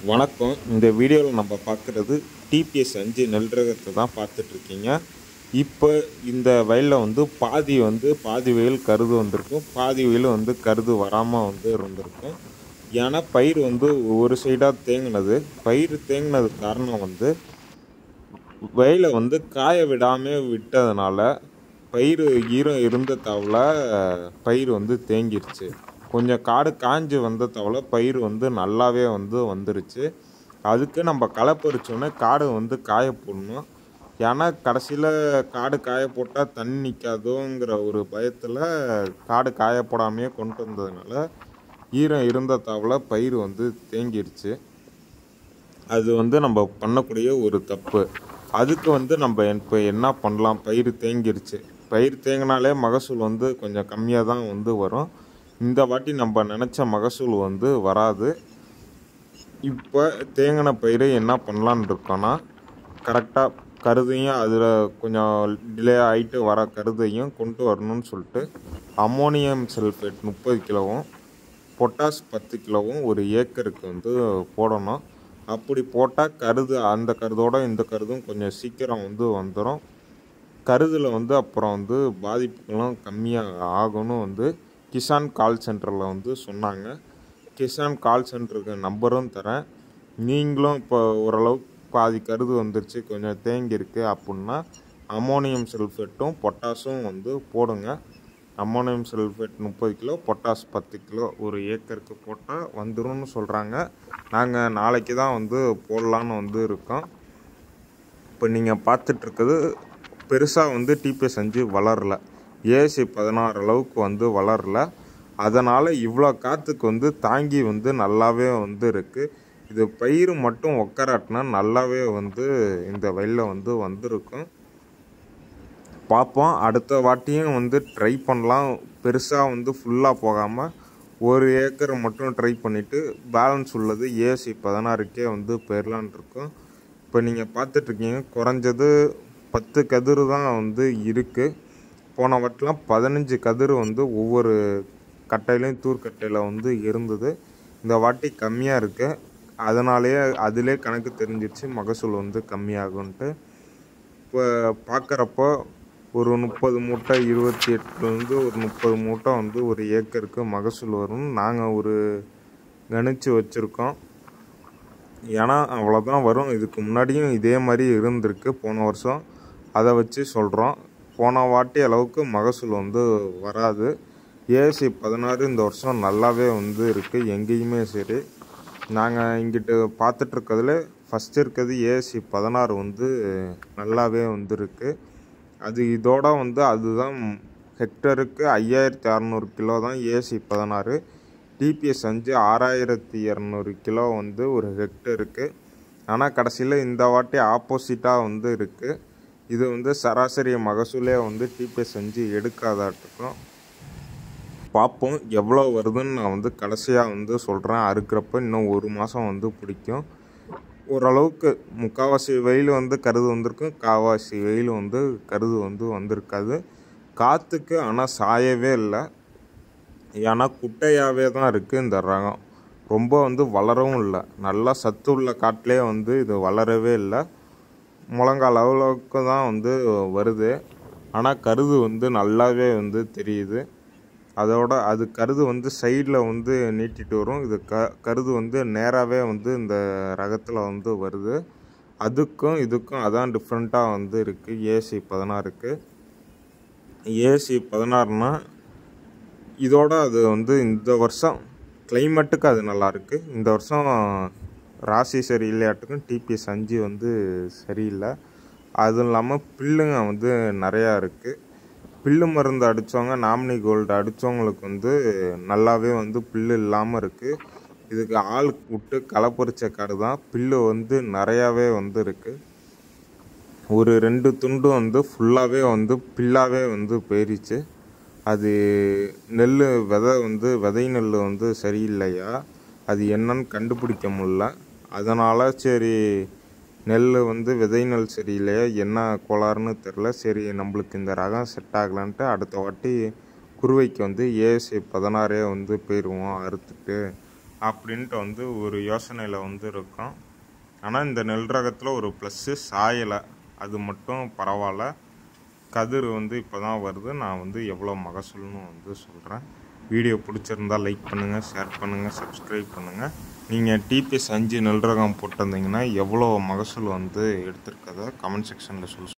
வணக்கம் இந்த வீடியோவில் நம்ம பார்க்குறது டிபிஎஸ் அஞ்சு நெல் ரகத்தை தான் பார்த்துட்ருக்கீங்க இப்போ இந்த வயலில் வந்து பாதி வந்து பாதி வயல் கருது வந்திருக்கும் பாதி வயல் வந்து கருது வராமல் வந்து இருந்திருக்கும் ஏன்னா பயிர் வந்து ஒரு சைடாக தேங்கினது பயிர் தேங்கினது காரணம் வந்து வயலை வந்து காய விடாமல் விட்டதுனால பயிர் ஈரம் இருந்த தவள பயிர் வந்து தேங்கிருச்சு கொஞ்சம் காடு காஞ்சு வந்த தவள பயிர் வந்து நல்லாவே வந்து வந்துருச்சு அதுக்கு நம்ம களை பறிச்சோன்னே காடு வந்து காய போடணும் ஏன்னா கடைசியில் காடு காய போட்டால் தண்ணி நிற்காதோங்கிற ஒரு பயத்தில் காடு காய போடாமையே கொண்டு வந்ததுனால ஈரம் இருந்த தவள பயிர் வந்து தேங்கிருச்சு அது வந்து நம்ம பண்ணக்கூடிய ஒரு தப்பு அதுக்கு வந்து நம்ம இப்போ என்ன பண்ணலாம் பயிர் தேங்கிருச்சு பயிர் தேங்கினாலே மகசூல் வந்து கொஞ்சம் கம்மியாக தான் வந்து வரும் இந்த வாட்டி நம்ம நினச்ச மகசூல் வந்து வராது இப்போ தேங்கின பயிரை என்ன பண்ணலான்னு இருக்கோன்னா கரெக்டாக கருதையும் அதில் கொஞ்சம் டிலே ஆகிட்டு வர கருதையும் கொண்டு வரணும்னு சொல்லிட்டு அம்மோனியம் சல்ஃபேட் முப்பது கிலோவும் பொட்டாஸ் பத்து கிலோவும் ஒரு ஏக்கருக்கு வந்து போடணும் அப்படி போட்டால் கருது அந்த கருதோட இந்த கருதும் கொஞ்சம் சீக்கிரம் வந்து வந்துடும் கருதில் வந்து அப்புறம் வந்து பாதிப்புகளும் கம்மியாக ஆகும்னு வந்து கிசான் கால் சென்டரில் வந்து சொன்னாங்க கிசான் கால் சென்டருக்கு நம்பரும் தரேன் நீங்களும் இப்போ ஓரளவுக்கு பாதி கருது வந்துருச்சு கொஞ்சம் தேங்கியிருக்கு அப்படின்னா அம்மோனியம் சல்ஃபேட்டும் பொட்டாஸும் வந்து போடுங்க அம்மோனியம் சல்ஃபேட் முப்பது கிலோ பொட்டாஸ் பத்து கிலோ ஒரு ஏக்கருக்கு போட்டால் வந்துரும்னு சொல்கிறாங்க நாங்கள் நாளைக்கு தான் வந்து போடலான்னு வந்து இருக்கோம் இப்போ நீங்கள் பார்த்துட்ருக்குது பெருசாக வந்து டிபிஎஸ் அஞ்சு வளரல ஏசி பதினாறு அளவுக்கு வந்து வளரல அதனால் இவ்வளோ காற்றுக்கு வந்து தாங்கி வந்து நல்லாவே வந்து இருக்குது இது பயிர் மட்டும் உக்கராட்டினா நல்லாவே வந்து இந்த வயலில் வந்து வந்திருக்கும் பார்ப்போம் அடுத்த வாட்டியும் வந்து ட்ரை பண்ணலாம் பெருசாக வந்து ஃபுல்லாக போகாமல் ஒரு ஏக்கரை மட்டும் ட்ரை பண்ணிவிட்டு பேலன்ஸ் உள்ளது ஏசி பதினாறுக்கே வந்து போயிடலான் இருக்கோம் இப்போ நீங்கள் பார்த்துட்ருக்கீங்க குறைஞ்சது பத்து கதிர் தான் வந்து இருக்குது போன வாட்டிலாம் பதினஞ்சு கதிர் வந்து ஒவ்வொரு கட்டையிலையும் தூர்க்கட்டையில் வந்து இருந்தது இந்த வாட்டி கம்மியாக இருக்குது அதனாலேயே அதிலே கணக்கு தெரிஞ்சிருச்சு மகசூல் வந்து கம்மியாகும்ன்ட்டு இப்போ பார்க்குறப்போ ஒரு முப்பது மூட்டை இருபத்தி எட்டுலேருந்து ஒரு முப்பது மூட்டை வந்து ஒரு ஏக்கருக்கு மகசூல் வரும்னு நாங்கள் ஒரு கணிச்சு வச்சுருக்கோம் ஏன்னா அவ்வளோதான் வரும் இதுக்கு முன்னாடியும் இதே மாதிரி இருந்திருக்கு போன வருஷம் அதை வச்சு சொல்கிறோம் போன வாட்டி அளவுக்கு மகசூல் வந்து வராது ஏசி பதினாறு இந்த வருஷம் நல்லாவே வந்து இருக்குது எங்கேயுமே சரி நாங்கள் இங்கிட்டு பார்த்துட்ருக்கிறதுல ஃபஸ்ட்டு இருக்கிறது ஏசி பதினாறு வந்து நல்லாவே வந்து இருக்குது அது இதோட வந்து அதுதான் ஹெக்டருக்கு ஐயாயிரத்தி அறநூறு கிலோ தான் ஏசி பதினாறு டிபிஎஸ் அஞ்சு ஆறாயிரத்தி இரநூறு கிலோ வந்து ஒரு ஹெக்டருக்கு ஆனால் கடைசியில் இந்த வாட்டி ஆப்போசிட்டாக வந்து இருக்குது இது வந்து சராசரி மகசூலே வந்து டிபிஎஸ் அஞ்சு எடுக்காதாட்டுக்கும் பார்ப்போம் எவ்வளோ வருதுன்னு நான் வந்து கடைசியாக வந்து சொல்கிறேன் அறுக்கிறப்ப இன்னும் ஒரு மாதம் வந்து பிடிக்கும் ஓரளவுக்கு முக்கால்வாசி வெயில் வந்து கருது வந்திருக்கும் கால்வாசி வெயில் வந்து கருது வந்து வந்திருக்காது காற்றுக்கு ஆனால் சாயவே இல்லை ஏன்னா குட்டையாகவே தான் இருக்குது இந்த ரகம் ரொம்ப வந்து வளரவும் இல்லை நல்லா சத்து உள்ள காட்டிலே வந்து இது வளரவே இல்லை முழங்கால் அளவுக்கு தான் வந்து வருது ஆனால் கருது வந்து நல்லாவே வந்து தெரியுது அதோட அது கருது வந்து சைடில் வந்து நீட்டிட்டு வரும் இது க கருது வந்து நேராகவே வந்து இந்த ரகத்தில் வந்து வருது அதுக்கும் இதுக்கும் அதான் டிஃப்ரெண்ட்டாக வந்து இருக்குது ஏசி பதினாறுக்கு ஏசி பதினாறுனா இதோட அது வந்து இந்த வருஷம் கிளைமேட்டுக்கு அது நல்லாயிருக்கு இந்த வருஷம் ராசி சரியில்லையாட்டுக்கும் டிபிஎஸ் அஞ்சு வந்து சரியில்லை அதுவும் இல்லாமல் பில்லுங்க வந்து நிறையா இருக்குது பில்லு மருந்து அடித்தவங்க நாமினி கோல்டு அடித்தவங்களுக்கு வந்து நல்லாவே வந்து பில்லு இல்லாமல் இருக்குது இதுக்கு ஆள் விட்டு களை பறிச்ச காடு தான் பில்லு வந்து நிறையாவே வந்து இருக்குது ஒரு ரெண்டு துண்டு வந்து ஃபுல்லாகவே வந்து பில்லாகவே வந்து போயிருச்சு அது நெல் விதை வந்து விதை நெல் வந்து சரியில்லையா அது என்னன்னு கண்டுபிடிக்க முடில அதனால் சரி நெல் வந்து விதை நெல் சரியில்லையா என்ன கோளாறுன்னு தெரில சரி நம்மளுக்கு இந்த ரகம் செட் ஆகலான்ட்டு அடுத்த வாட்டி குருவைக்கு வந்து ஏஎஸ்ஐ பதினாறே வந்து போயிடுவோம் அறுத்துட்டு அப்படின்ட்டு வந்து ஒரு யோசனையில் வந்து இருக்கோம் ஆனால் இந்த நெல் ரகத்தில் ஒரு ப்ளஸ்ஸு சாயலை அது மட்டும் பரவாயில்ல கதிர் வந்து இப்போ தான் வருது நான் வந்து எவ்வளோ மகசூல்னு வந்து சொல்கிறேன் வீடியோ பிடிச்சிருந்தா லைக் பண்ணுங்கள் ஷேர் பண்ணுங்கள் சப்ஸ்கிரைப் பண்ணுங்கள் நீங்கள் டிபிஎஸ் அஞ்சு நெல் ரகம் போட்டிருந்தீங்கன்னா எவ்வளோ மகசூல் வந்து எடுத்திருக்கதை கமெண்ட் செக்ஷனில் சொல்லி